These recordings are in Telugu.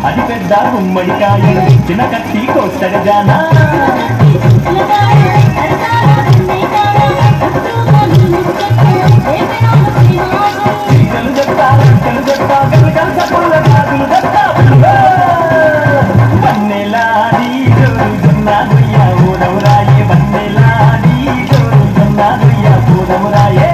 అది పెద్ద గుమ్మడికాయ చిన్న కత్తి కోస్తడి జానా చీరలు చెప్తా గంటలు చెప్తా గలగల సపుల్ల గాజులు చెప్తా వన్నెలాడి జోరుజొన్న గుయ్య ఊరవురాయే వన్నెలాడి జోరుజొన్న గుయ్య ఊరవురాయే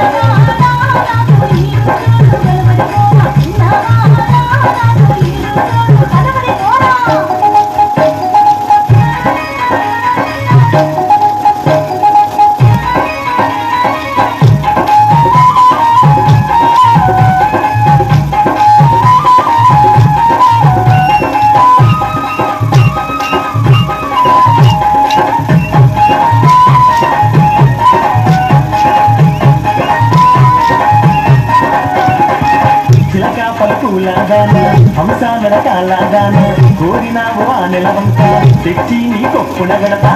చిలక పలుకులాగాన హంస నడకాలాగాన కోరినావు ఆ నెలవంక తెచ్చి నీ కొప్పున గడతా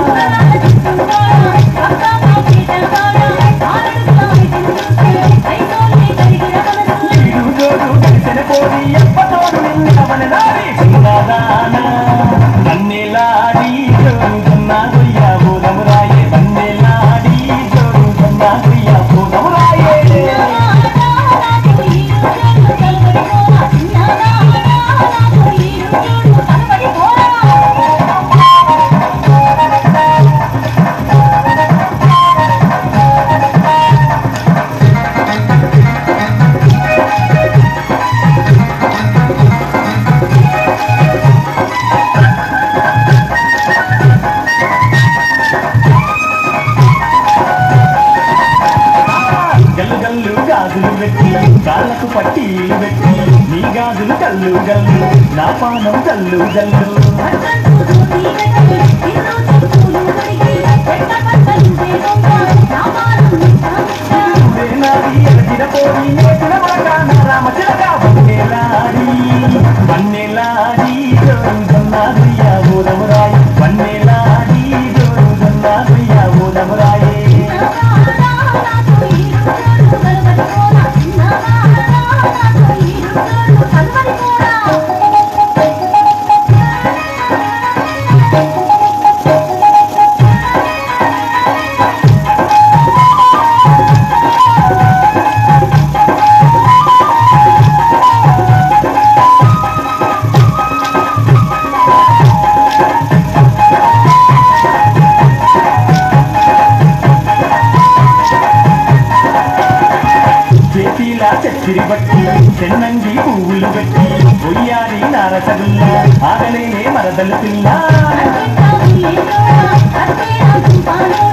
ఈడు జోడు కలిసిన కోరి ఎప్పతోడు నిన్నవన నారి సింగాదాన వన్నెలాడి జోరుజొన్న గుయ్య ఊరవురాయే వన్నెలాడి జోరుజొన్న గుయ్య ఊరవురాయే గల్లు గల్లు గాజులు పెట్టి కాళ్ళకు పట్టీలు పెట్టి నీ గాజులు కల్లు గల్లు నా పానం జల్లు జల్లు నాది ఎలజిరపోయి నేతుల మరకాన రామ చిలక వన్నెలాడి వన్నెలాడి జోరుజొన్న దుయ్య ఊరమురాయి వన్నెలాడి జోరుజొన్న దుయ్య ఊరమురాయే చేతిలా చక్కిరి బట్టి చెన్నంగి పువ్వులు పెట్టి ఒయ్యారి నారసగుల్ల ఆగలేనే మరదలు పిల్ల అర్థం కాదు ఏంటో అర్థం రాదు పాలో